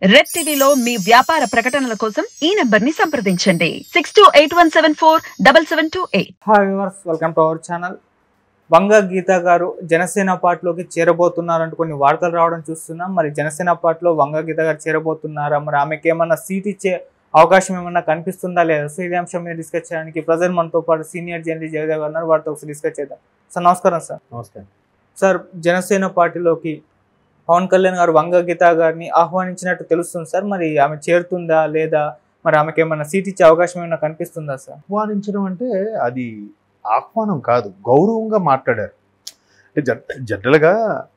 red టీవీలో మీ వ్యాపార ప్రకటనల కోసం ఈ నంబర్ ని సంప్రదించండి six two eight one seven four double seven two eight hi viewers welcome to our channel Vanga Geetha garu Janasena పార్టీలోకి చేరబోతున్నారంటూ కొన్ని వార్తలు రావడం చూస్తున్నాం మరి జనసేన పార్టీలో వంగ గీత గారు చేరబోతున్నారా మరి ఆమెకి ఏమన్నా సీట్ ఇచ్చే అవకాశం ఏమన్నా కనిపిస్తుందా లేదా సో ఇదే అంశం మీద డిస్కస్ చేయడానికి ప్రజెంట్ మనతో పాటు సీనియర్ జర్నలిస్ట్ జగదేవ్ గారు ఉన్నారు వారితో ఒకసారి డిస్కస్ చేద్దాం సార్ నమస్కారం సార్ నమస్కారం సార్ జనసేన పార్టీలోకి పవన్ కళ్యాణ్ గారు వంగ గీత గారిని ఆహ్వానించినట్టు తెలుస్తుంది సార్ మరి ఆమె చేరుతుందా లేదా మరి ఆమెకి ఏమన్నా సీట్ ఇచ్చే అవకాశం ఏమైనా కనిపిస్తుందా సార్ ఆహ్వానించడం అంటే అది ఆహ్వానం కాదు గౌరవంగా మాట్లాడారు అంటే జన్ జనరల్గా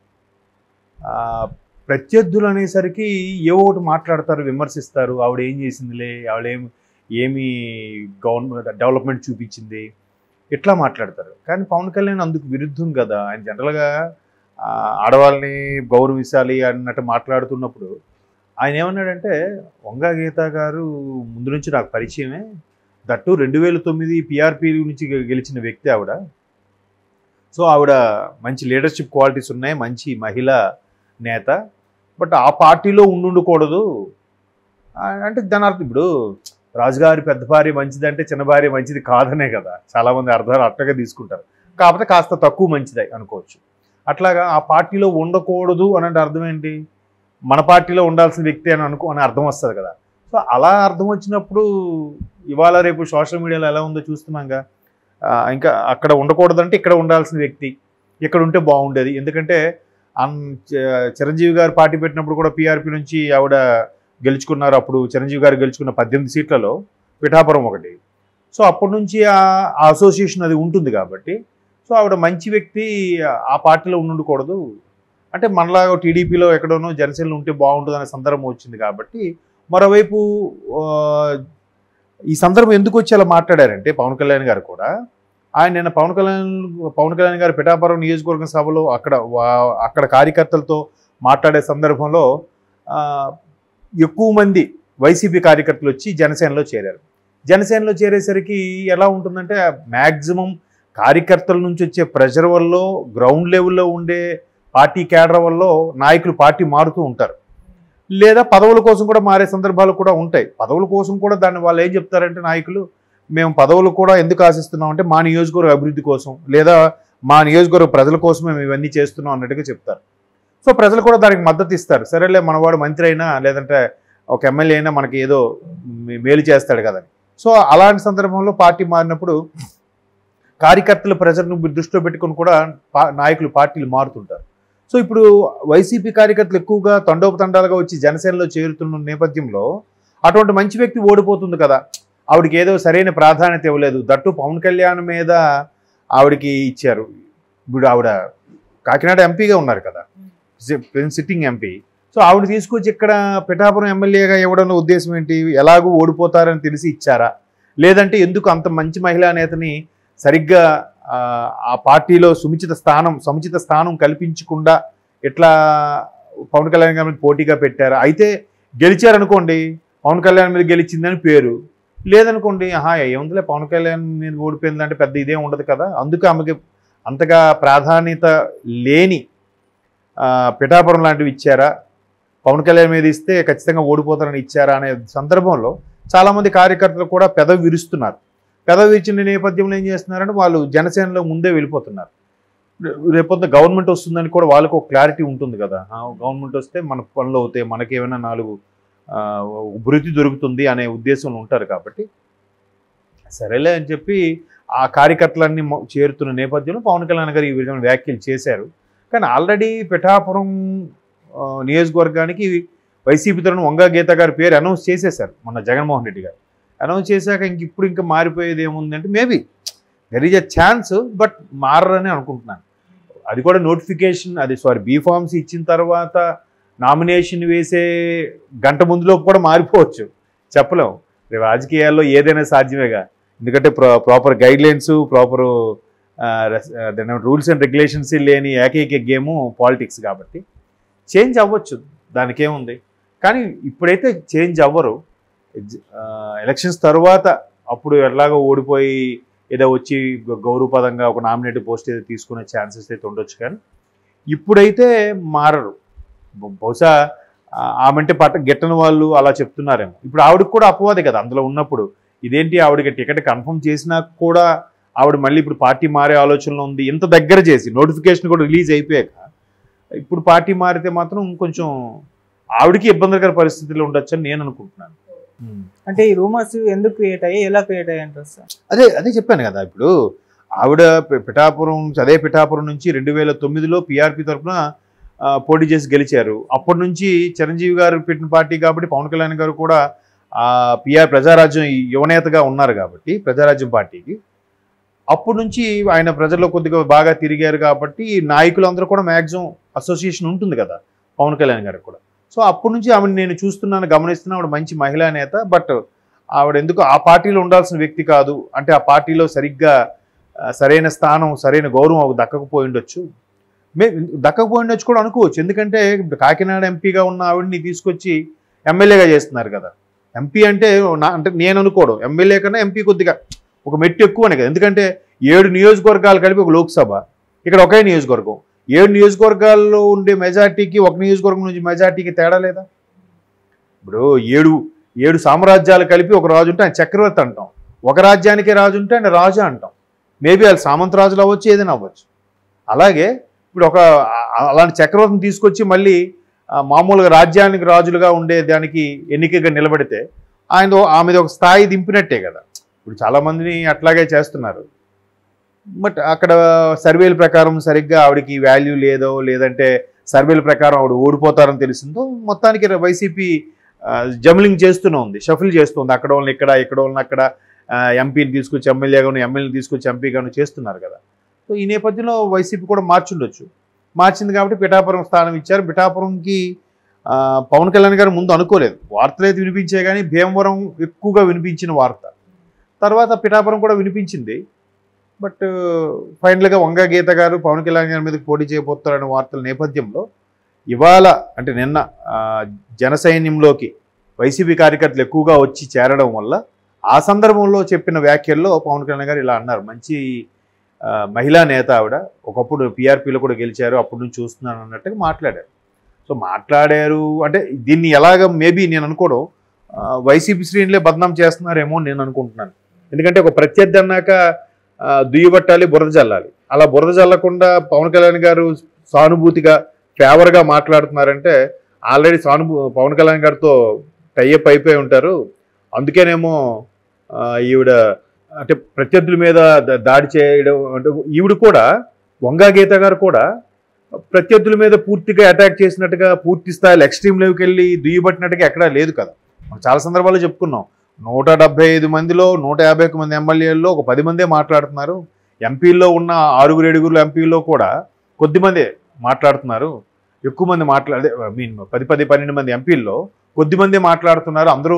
ఆ, ప్రత్యర్థులు అనేసరికి ఏ ఒకటి మాట్లాడతారు విమర్శిస్తారు ఆవిడ ఏం చేసిందిలే ఆవిడ ఏం ఏమి గవర్నమెంట్ డెవలప్మెంట్ చూపించింది ఇట్లా మాట్లాడతారు కానీ పవన్ కళ్యాణ్ అందుకు విరుద్ధం కదా ఆయన జనరల్గా ఆ, ఆడవాళ్ళని గౌరవించాలి అన్నట్టు మాట్లాడుతున్నప్పుడు ఆయన ఏమన్నాడంటే వంగా గీత గారు ముందు నుంచి నాకు పరిచయమే దట్టు రెండు వేల తొమ్మిది పిఆర్పి నుంచి గె- గెలిచిన వ్యక్తి ఆవిడ సో ఆవిడ మంచి లీడర్షిప్ క్వాలిటీస్ ఉన్నాయి మంచి మహిళా నేత బట్ ఆ పార్టీలో ఉండుండకూడదు ఆ, అంటే దాని అర్థం ఇప్పుడు రాజుగారి పెద్ద భార్య మంచిది అంటే చిన్న భార్య మంచిది కాదనే కదా చాలామంది అర్థాలు అట్టగా తీసుకుంటారు కాకపోతే కాస్త తక్కువ మంచిది అనుకోవచ్చు అట్లాగా ఆ పార్టీలో ఉండకూడదు అని అంటే అర్థం ఏంటి మన పార్టీలో ఉండాల్సిన వ్యక్తి అని అనుకో అని అర్థం వస్తుంది కదా సో అలా అర్థం వచ్చినప్పుడు ఇవాళ రేపు సోషల్ మీడియాలో ఎలా ఉందో చూస్తున్నాగా ఆ, ఇంకా అక్కడ ఉండకూడదంటే ఇక్కడ ఉండాల్సిన వ్యక్తి ఇక్కడ ఉంటే బాగుండేది ఎందుకంటే అన్ చ- చిరంజీవి గారు పార్టీ పెట్టినప్పుడు కూడా పీఆర్పీ నుంచి ఆవిడ గెలుచుకున్నారు అప్పుడు చిరంజీవి గారు గెలుచుకున్న పద్దెనిమిది సీట్లలో పిఠాపురం ఒకటి సో అప్పటి నుంచి ఆ ఆ అసోసియేషన్ అది ఉంటుంది కాబట్టి సో ఆవిడ మంచి వ్యక్తి ఆ పార్టీలో ఉండుకోకూడదు అంటే మనలాగా టీడీపీలో ఎక్కడోనో జనసేనలో ఉంటే బాగుంటుంది అనే సందర్భం వచ్చింది కాబట్టి మరోవైపు ఆ, ఈ సందర్భం ఎందుకు వచ్చి అలా మాట్లాడారంటే పవన్ కళ్యాణ్ గారు కూడా ఆయన నిన్న పవన్ కళ్యాణ్ పవన్ కళ్యాణ్ గారు పిఠాపురం నియోజకవర్గం సభలో అక్కడ వా- అక్కడ కార్యకర్తలతో మాట్లాడే సందర్భంలో ఆ, ఎక్కువ మంది వైసీపీ కార్యకర్తలు వచ్చి జనసేనలో చేరారు జనసేనలో చేరేసరికి ఎలా ఉంటుందంటే మ్యాక్సిమం కార్యకర్తల నుంచి వచ్చే ప్రెషర్ వల్ల గ్రౌండ్ లెవెల్లో ఉండే పార్టీ కేడర్ వల్ల నాయకులు పార్టీ మారుతూ ఉంటారు లేదా పదవుల కోసం కూడా మారే సందర్భాలు కూడా ఉంటాయి పదవుల కోసం కూడా దాన్ని వాళ్ళు ఏం చెప్తారంటే నాయకులు మేము పదవులు కూడా ఎందుకు ఆశిస్తున్నాం అంటే మా నియోజకవర్గ అభివృద్ధి కోసం లేదా మా నియోజకవర్గ ప్రజల కోసం మేము ఇవన్నీ చేస్తున్నాం అన్నట్టుగా చెప్తారు సో ప్రజలు కూడా దానికి మద్దతు ఇస్తారు సరేలే మనవాడు మంత్రి అయినా లేదంటే ఒక ఎమ్మెల్యే అయినా మనకి ఏదో మే- మేలు చేస్తాడు కదని సో అలాంటి సందర్భంలో పార్టీ మారినప్పుడు కార్యకర్తల ప్రజలను దృష్టిలో పెట్టుకొని కూడా పా- నాయకులు పార్టీలు మారుతుంటారు సో ఇప్పుడు వైసీపీ కార్యకర్తలు ఎక్కువగా తండోపతండాలుగా వచ్చి జనసేనలో చేరుతున్న నేపథ్యంలో అటువంటి మంచి వ్యక్తి ఓడిపోతుంది కదా ఆవిడకి ఏదో సరైన ప్రాధాన్యత ఇవ్వలేదు దట్టు పవన్ కళ్యాణ్ మీద ఆవిడకి ఇచ్చారు ఇప్పుడు ఆవిడ కాకినాడ ఎంపీగా ఉన్నారు కదా సిట్టింగ్ ఎంపీ సో ఆవిడ తీసుకొచ్చి ఇక్కడ పిఠాపురం ఎమ్మెల్యేగా ఇవ్వడంలో ఉద్దేశం ఏంటి ఎలాగూ ఓడిపోతారని తెలిసి ఇచ్చారా లేదంటే ఎందుకు అంత మంచి మహిళా నేతని సరిగ్గా ఆ, ఆ పార్టీలో సుముచిత స్థానం సముచిత స్థానం కల్పించకుండా ఎట్లా పవన్ కళ్యాణ్ గారి మీద పోటీగా పెట్టారా అయితే గెలిచారనుకోండి పవన్ కళ్యాణ్ మీద గెలిచిందని పేరు లేదనుకోండి ఆహా ఏముందిలే పవన్ కళ్యాణ్ మీద ఓడిపోయిందంటే పెద్ద ఇదేం ఉండదు కదా అందుకే ఆమెకి అంతగా ప్రాధాన్యత లేని ఆ, పిఠాపురం లాంటివి ఇచ్చారా పవన్ కళ్యాణ్ మీద ఇస్తే ఖచ్చితంగా ఓడిపోతారని ఇచ్చారా అనే సందర్భంలో చాలామంది కార్యకర్తలు కూడా పెదవి విరుస్తున్నారు పెదవి విరిచిన నేపథ్యంలో ఏం చేస్తున్నారంటే వాళ్ళు జనసేనలో ముందే వెళ్ళిపోతున్నారు రే- రేపొద్దున గవర్నమెంట్ వస్తుందని కూడా వాళ్ళకు ఒక క్లారిటీ ఉంటుంది కదా ఆ, గవర్నమెంట్ వస్తే మన పనులు అవుతాయి మనకేమైనా నాలుగు ఆ, వృత్తి దొరుకుతుంది అనే ఉద్దేశంలో ఉంటారు కాబట్టి సరేలే అని చెప్పి ఆ కార్యకర్తలన్నీ మొ- చేరుతున్న నేపథ్యంలో పవన్ కళ్యాణ్ గారు ఈ విధమైన వ్యాఖ్యలు చేశారు కానీ ఆల్రెడీ పిఠాపురం ఆ, నియోజకవర్గానికి వైసీపీ తరఫున వంగా గీత గారి పేరు అనౌన్స్ చేసేశారు మొన్న జగన్మోహన్ రెడ్డి గారు అనౌన్స్ చేశాక ఇంక ఇప్పుడు ఇంకా మారిపోయేది ఏముందంటే maybe there is a chance but మారరని అనుకుంటున్నాను అది కూడా నోటిఫికేషన్ అది సారీ బీ ఫార్మ్స్ ఇచ్చిన తర్వాత నామినేషన్ వేసే గంట ముందులోపు కూడా మారిపోవచ్చు చెప్పలేం రేపు రాజకీయాల్లో ఏదైనా సాధ్యమేగా ఎందుకంటే pro proper guidelines proper rules and regulations లేని ఏకైక గేము పాలిటిక్స్ కాబట్టి చేంజ్ అవ్వచ్చు దానికి ఏముంది కానీ ఇప్పుడైతే చేంజ్ అవ్వరు ఎలక్షన్స్ తర్వాత అప్పుడు ఎలాగో ఓడిపోయి ఏదో వచ్చి గ- గౌరవపదంగా ఒక నామినేట్ పోస్ట్ ఏదో తీసుకునే ఛాన్సెస్ అయితే ఉండొచ్చు కానీ ఇప్పుడైతే మారరు బహు- బహుశా ఆ, ఆమెంటే పట్ట గిట్టని వాళ్ళు అలా చెప్తున్నారేమో ఇప్పుడు ఆవిడకి కూడా అపవాదే కదా అందులో ఉన్నప్పుడు ఇదేంటి ఆవిడకి టికెట్ కన్ఫర్మ్ చేసినా కూడా ఆవిడ మళ్ళీ ఇప్పుడు పార్టీ మారే ఆలోచనలో ఉంది ఇంత దగ్గర చేసి నోటిఫికేషన్ కూడా రిలీజ్ అయిపోయాక ఇప్పుడు పార్టీ మారితే మాత్రం కొంచెం ఆవిడకి ఇబ్బందికర పరిస్థితులు ఉండొచ్చు అని నేను అనుకుంటున్నాను అంటే ఈ రూమర్స్ ఎందుకు క్రియేట్ అయ్యాయి ఎలా క్రియేట్ అయ్యాయి అంటారు సార్ అదే అదే చెప్పాను కదా ఇప్పుడు ఆవిడ పి- పిఠాపురం అదే పిఠాపురం నుంచి రెండు వేల తొమ్మిదిలో పిఆర్పి తరఫున పోటీ చేసి గెలిచారు అప్పటి నుంచి చిరంజీవి గారు పెట్టిన పార్టీ కాబట్టి పవన్ కళ్యాణ్ గారు కూడా ఆ పిఆర్ ప్రజారాజ్యం యువనేతగా ఉన్నారు కాబట్టి ప్రజారాజ్యం పార్టీకి అప్పటి నుంచి ఆయన ప్రజల్లో కొద్దిగా బాగా తిరిగారు కాబట్టి నాయకులందరూ కూడా మ్యాక్సిమం అసోసియేషన్ ఉంటుంది కదా పవన్ కళ్యాణ్ గారికి కూడా సో అప్పటి నుంచి ఆవిడ నేను చూస్తున్నాను గమనిస్తున్నాను ఆవిడ మంచి మహిళా నేత బట్ ఆవిడ ఎందుకు ఆ పార్టీలో ఉండాల్సిన వ్యక్తి కాదు అంటే ఆ పార్టీలో సరిగ్గా ఆ, సరైన స్థానం సరైన గౌరవం ఆవిడకు దక్కకపోయి ఉండొచ్చు మే దక్కకపోయి ఉండొచ్చు కూడా అనుకోవచ్చు ఎందుకంటే ఇప్పుడు కాకినాడ ఎంపీగా ఉన్న ఆవిడని తీసుకొచ్చి ఎమ్మెల్యేగా చేస్తున్నారు కదా ఎంపీ అంటే నా అంటే నేను అనుకోవడం ఎమ్మెల్యే కన్నా ఎంపీ కొద్దిగా ఒక మెట్టు ఎక్కువనే కదా ఎందుకంటే ఏడు నియోజకవర్గాలు కలిపి ఒక లోక్సభ ఇక్కడ ఒకే నియోజకవర్గం ఏడు నియోజకవర్గాల్లో ఉండే మెజార్టీకి ఒక నియోజకవర్గం నుంచి మెజార్టీకి తేడా లేదా ఇప్పుడు ఏడు ఏడు సామ్రాజ్యాలు కలిపి ఒక రాజు ఉంటే ఆయన చక్రవర్తి అంటాం ఒక రాజ్యానికి రాజు ఉంటే ఆయన రాజు అంటాం మేబీ వాళ్ళు సామంత రాజులు అవ్వచ్చు ఏదైనా అవ్వచ్చు అలాగే ఇప్పుడు ఒక ఆ- అలాంటి చక్రవర్తిని తీసుకొచ్చి మళ్ళీ ఆ, మామూలుగా రాజ్యానికి రాజులుగా ఉండే దానికి ఎన్నికగా నిలబడితే ఆయన ఆమెది ఒక స్థాయి దింపినట్టే కదా ఇప్పుడు చాలామందిని అట్లాగే చేస్తున్నారు బట్ అక్కడ సర్వేల ప్రకారం సరిగ్గా ఆవిడకి వాల్యూ లేదో లేదంటే సర్వేల ప్రకారం ఆవిడ ఓడిపోతారని తెలిసిందో మొత్తానికి వైసీపీ జమ్లింగ్ చేస్తూనే ఉంది షఫిల్ చేస్తుంది అక్కడ వాళ్ళని ఇక్కడ ఇక్కడ వాళ్ళని అక్కడ ఆ, ఎంపీని తీసుకొచ్చి ఎమ్మెల్యేగాను ఎమ్మెల్యేని తీసుకొచ్చి ఎంపీగాను చేస్తున్నారు కదా సో ఈ నేపథ్యంలో వైసీపీ కూడా మార్చుండొచ్చు మార్చింది కాబట్టి పిఠాపురం స్థానం ఇచ్చారు పిఠాపురంకి ఆ, పవన్ కళ్యాణ్ గారు ముందు అనుకోలేదు వార్తలు అయితే వినిపించే కానీ భీమవరం ఎక్కువగా వినిపించిన వార్త తర్వాత పిఠాపురం కూడా వినిపించింది బట్ ఫైనల్గా వంగ గీత గారు పవన్ కళ్యాణ్ గారి మీదకి పోటీ చేయబోతారనే వార్తల నేపథ్యంలో ఇవాళ అంటే నిన్న ఆ, జన సైన్యంలోకి వైసీపీ కార్యకర్తలు ఎక్కువగా వచ్చి చేరడం వల్ల ఆ సందర్భంలో చెప్పిన వ్యాఖ్యల్లో పవన్ కళ్యాణ్ గారు ఇలా అన్నారు మంచి ఆ, మహిళా నేత ఆవిడ ఒకప్పుడు పీఆర్పీలో కూడా గెలిచారు అప్పటి నుంచి చూస్తున్నాను అన్నట్టుగా మాట్లాడారు సో మాట్లాడారు అంటే దీన్ని ఎలాగ మేబీ నేను అనుకోవడం ఆ, వైసీపీ శ్రేణులే బదనాం చేస్తున్నారేమో అని నేను అనుకుంటున్నాను ఎందుకంటే ఒక ప్రత్యర్థి అన్నాక ఆ, దుయ్యబట్టాలి బురద జల్లాలి అలా బురద జల్లకుండా పవన్ కళ్యాణ్ గారు సానుభూతిగా ఫేవర్గా మాట్లాడుతున్నారంటే ఆల్రెడీ సానుభూ పవన్ కళ్యాణ్ గారితో టైఅప్ అయిపోయి ఉంటారు అందుకేనేమో ఆ, ఈవిడ అంటే ప్రత్యర్థుల మీద ద- దాడి చేయడం అంటే ఈవిడ కూడా వంగా గీత గారు కూడా ప్రత్యర్థుల మీద పూర్తిగా అటాక్ చేసినట్టుగా పూర్తి స్థాయిలో ఎక్స్ట్రీమ్ లెవెల్కి వెళ్ళి దుయ్యబట్టినట్టుగా ఎక్కడా లేదు కదా మనం చాలా సందర్భాల్లో చెప్పుకున్నాం నూట డెబ్బై ఐదు మందిలో నూట యాభై ఒక్క మంది ఎమ్మెల్యేల్లో ఒక పది మందే మాట్లాడుతున్నారు ఎంపీల్లో ఉన్న ఆరుగురు ఏడుగురు ఎంపీల్లో కూడా కొద్దిమందే మాట్లాడుతున్నారు ఎక్కువ మంది మాట్లాడే ఐ మీన్ పది పది పన్నెండు మంది ఎంపీల్లో కొద్ది మందే మాట్లాడుతున్నారు అందరూ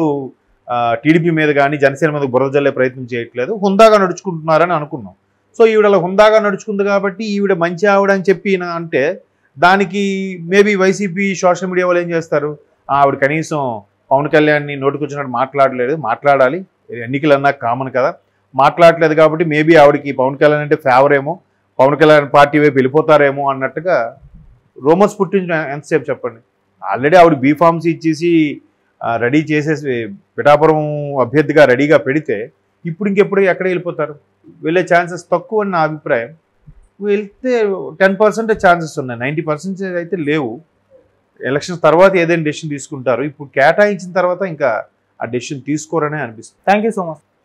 టీడీపీ మీద కానీ జనసేన మీద బురద జల్లే ప్రయత్నం చేయట్లేదు హుందాగా నడుచుకుంటున్నారని అనుకున్నాం సో ఈవిడ అలా హుందాగా నడుచుకుంది కాబట్టి ఈవిడ మంచి ఆవిడ అని చెప్పి నా అంటే దానికి మేబీ వైసీపీ సోషల్ మీడియా వాళ్ళు ఏం చేస్తారు "ఆ, ఆవిడ కనీసం పవన్ కళ్యాణ్ని నోటుకొచ్చినట్టు మాట్లాడలేదు మాట్లాడాలి ఎన్నికలు అన్నా కామన్ కదా మాట్లాడలేదు కాబట్టి మేబీ ఆవిడకి పవన్ కళ్యాణ్ అంటే ఫేవర్ ఏమో పవన్ కళ్యాణ్ పార్టీ వైపు వెళ్ళిపోతారేమో అన్నట్టుగా రోమన్స్ పుట్టించిన ఎంతసేపు చెప్పండి ఆల్రెడీ ఆవిడ బీఫామ్స్ ఇచ్చేసి రెడీ చేసేసి పిఠాపురం అభ్యర్థిగా రెడీగా పెడితే ఇప్పుడు ఇంకెప్పుడు ఎక్కడ వెళ్ళిపోతారు వెళ్ళే ఛాన్సెస్ తక్కువ అని నా అభిప్రాయం వెళ్తే టెన్ పర్సెంట్ ఛాన్సెస్ ఉన్నాయి నైంటీ పర్సెంటేజ్ అయితే లేవు ఎలక్షన్స్ తర్వాత ఏదైనా డెసిషన్ తీసుకుంటారు ఇప్పుడు కేటాయించిన తర్వాత ఇంకా ఆ డెసిషన్ తీసుకోరనే అనిపిస్తుంది థ్యాంక్ యూ సో మచ్